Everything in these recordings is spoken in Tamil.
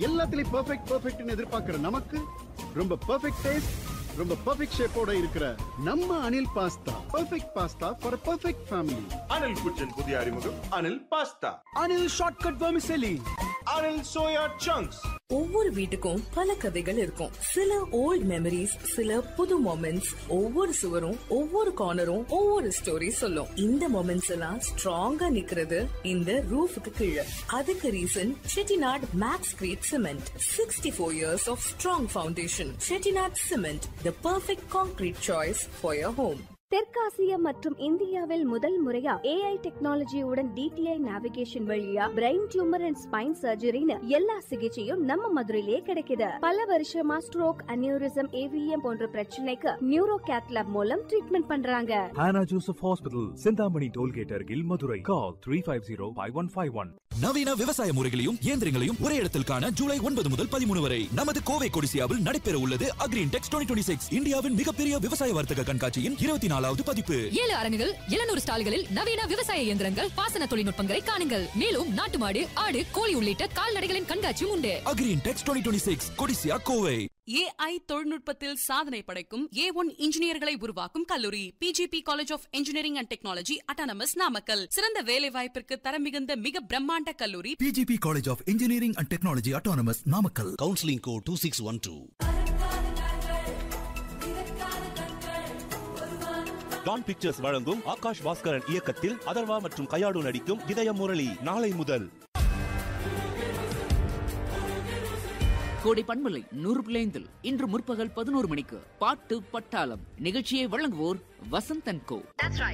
எல்லாத்துலயும் பெர்ஃபெக்ட் பெர்ஃபெக்ட்னு எதிர்பார்க்கிற நமக்கு ரொம்ப பெர்ஃபெக்ட் டேஸ்ட் ரொம்ப பெர்ஃபெக்ட் ஷேப்போட இருக்கிற நம்ம Anil pasta perfect pasta for perfect family Anil kitchen புதிய அறிமுகம் Anil pasta Anil shortcut vermicelli Anil soya chunks ஒவ்வொரு வீட்டுக்கும் பல கதைகள் இருக்கும் சில ஓல்ட் மெமரிஸ் சில புது மொமெண்ட்ஸ் ஒவ்வொரு சுவரும் ஒவ்வொரு கார்னரும் ஒவ்வொரு ஸ்டோரி சொல்லும் இந்த மொமெண்ட்ஸ் எல்லாம் ஸ்ட்ராங்கா நிக்கிறது இந்த ரூஃபுக்கு கீழே அதுக்கு reason Chettinad Maxcrete cement sixty four years of strong foundation Chettinad cement the perfect concrete choice for your home தெற்காசியா மற்றும் இந்தியாவில் முதல் முறையா ஏஐ டெக்னாலஜியுடன் டிடிஐ நேவிகேஷன் வழியா பிரெயின் டியூமர் அண்ட் ஸ்பைன் சர்ஜரின்னு எல்லா சிகிச்சையும் நம்ம மதுரையிலே கிடைக்குது பல வருஷமா ஸ்ட்ரோக் அனியூரிசம் ஏவிஎம் போன்ற பிரச்சனைக்கு நியூரோ கேத்லாப் மூலம் ட்ரீட்மெண்ட் பண்றாங்க Hannah Joseph Hospital, Sindhamani Tollgate Argil, Madurai. Call 350-5151. நவீன விவசாய முறைகளையும் இயந்திரங்களையும் ஒரே இடத்தில் காண ஜூலை ஒன்பது முதல் பதிமூணு வரை நமது கோவை கொடிசியாவில் நடைபெற உள்ளது அக்ரீன் டெக்ஸ் டுவெண்ட்டி சிக்ஸ் இந்தியாவின் மிகப்பெரிய விவசாய வர்த்தக கண்காட்சியின் இருபத்தி நாலாவது பதிப்பு ஏழு அரங்குகள் எழுநூறு ஸ்டால்களில் நவீன விவசாய இயந்திரங்கள் பாசன தொழில்நுட்பங்களை காணுங்கள் மேலும் நாட்டு மாடு ஆடு கோழி உள்ளிட்ட கால்நடைகளின் கண்காட்சியும் உண்டு Agri Intex twenty six Codissia Kovai AI தொழில்நுட்பத்தில் சாதனை படைக்கும் ஏ ஒன் இன்ஜினியர்களை உருவாக்கும் கல்லூரி PGP college of engineering and technology autonomous Namakkal சிறந்த வேலை வாய்ப்பிற்கு தரம் மிகுந்த மிக பிரம்மாண்ட கல்லூரி PGP college of engineering and technology autonomous Namakkal counselling code two six one two Don pictures வழங்கும் ஆகாஷ் பாஸ்கரன் இயக்கத்தில் அதர்வா மற்றும் கயாடு நடிக்கும் இதய முரளி நாளை முதல் கோடை பண்பலை நூறு பிள்ளைந்தில் இன்று முற்பகல் பதினோரு மணிக்கு பாட்டு பட்டாளம் நிகழ்ச்சியை வழங்குவோர் வசந்தன் கோ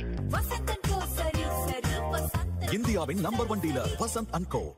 இந்தியாவின் number one dealer Vasanth and co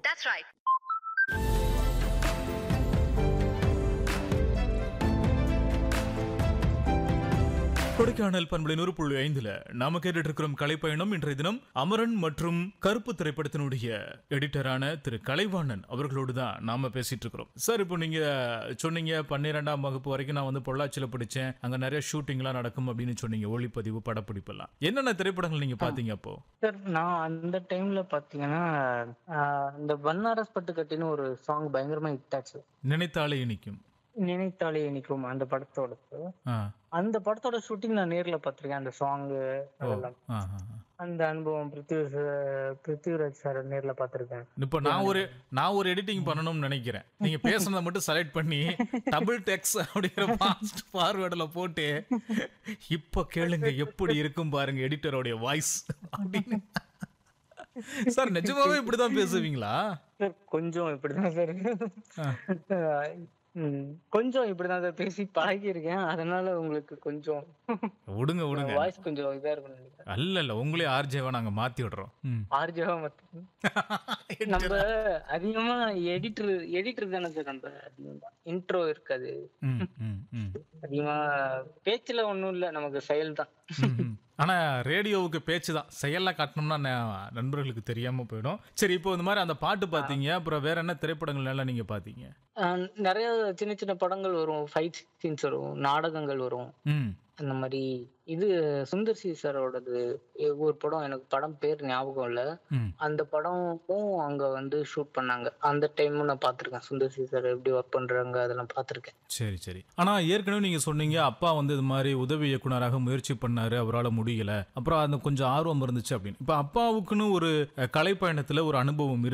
Kodaikanal பண்பலை நூறு புள்ளி ஐந்துல நாம கேட்டுட்டு இருக்கிறோம் கலைப்பயணம் இன்றைய தினம் அமரன் மற்றும் கருப்பு திரைப்படத்தினுடைய எடிட்டரான திரு கலைவாணன் அவர்களோடு தான் நாம பேசிட்டு இருக்கிறோம் சார் இப்போ நீங்க சொன்னீங்க பன்னிரெண்டாம் வகுப்பு வரைக்கும் நான் வந்து பொள்ளாச்சியில படிச்சேன் அங்க நிறைய ஷூட்டிங்லாம் நடக்கும் அப்படின்னு சொன்னீங்க ஒளிப்பதிவு படப்பிடிப்பு எல்லாம் என்னென்ன திரைப்படங்கள் நீங்க பாத்தீங்க அப்போ சார் நான் அந்த டைம்ல பாத்தீங்கன்னா ஆஹ், இந்த பன்னாரஸ் பட்டு கட்டின்னு ஒரு சாங் பயங்கரமா ஹிட் ஆச்சு நினைத்தாலே இனிக்கும் நினைத்தாலே இனிக்கும் அந்த படத்தோட ஆ, அந்த படத்தோட ஷூட்டிங் நான் நேர்ல பார்த்திருக்கேன் அந்த சாங் ஓ, அதெல்லாம் ஆ, ஆ, ஆ. அந்த அனுபவம் பிருத்திவி சார் பிருத்திவிராஜ் சார் நேர்ல பார்த்திருக்கேன் இப்போ நான் ஒரு நான் ஒரு எடிட்டிங் பண்ணணும்னு நினைக்கிறேன் நீங்க பேசுனதை மட்டும் செலக்ட் பண்ணி டபுள் டெக்ஸ் அப்படிங்கிற ஃபாஸ்ட் ஃபார்வேர்டில் போட்டு இப்போ கேளுங்க எப்படி இருக்கும் பாருங்க எடிட்டரோடைய வாய்ஸ் அப்படின்னு சார் நிஜமாவே இப்படிதான் பேசுவீங்களா சார் கொஞ்சம் இப்படிதான் சார் ம், கொஞ்சம் இப்படிதான் சார் பேசி பழகியிருக்கேன் அதனால உங்களுக்கு கொஞ்சம் விடுங்க விடுங்க வாய்ஸ் கொஞ்சம் இதா இருக்கும் நினைக்கிறேன் அல்ல இல்ல உங்களே ஆர்ஜேவா நாங்க மாத்தி விடுறோம் ம். ஆர்ஜவா மட்டும் நம்ம அதிகமா எடிட்டர் எடிட்டர் தானே சார் நம்ம அதிகமா இன்ட்ரோ இருக்காது ம், ம், ம். அதிகமா பேச்சுல ஒண்ணும் இல்ல நமக்கு செயல் தான் ம். ஆனா ரேடியோவுக்கு பேச்சு தான் செயல்ல காட்டணும்னா ந- நண்பர்களுக்கு தெரியாம போயிடும் சரி இப்போ இந்த மாதிரி அந்த பாட்டு பாத்தீங்க அப்புறம் வேற என்ன திரைப்படங்கள் எல்லாம் நீங்க பாத்தீங்க ஆஹ் நிறைய சின்ன சின்ன படங்கள் வரும் ஃபைட் சீன்ஸ் வரும் நாடகங்கள் வரும் ம் அந்த மாதிரி இது சுந்தர் சி சாரோடது ஒரு படம் எனக்கு படம் பேர் ஞாபகம் இல்ல ம். அந்த படமும் அங்க வந்து ஷூட் பண்ணாங்க அந்த டைமும் நான் பார்த்திருக்கேன் சுந்தர் சி சார் எப்படி ஒர்க் பண்றாங்க அதெல்லாம் பார்த்திருக்கேன் சரி சரி ஆனா ஏற்கனவே நீங்க சொன்னீங்க அப்பா வந்து இது மாதிரி உதவி இயக்குனராக முயற்சி பண்ணாரு அவரால் முடியல அப்புறம் அந்த கொஞ்சம் ஆர்வம் இருந்துச்சு அப்படின்னு இப்ப அப்பாவுக்குன்னு ஒரு அஹ், கலைப்பயணத்துல ஒரு அனுபவம்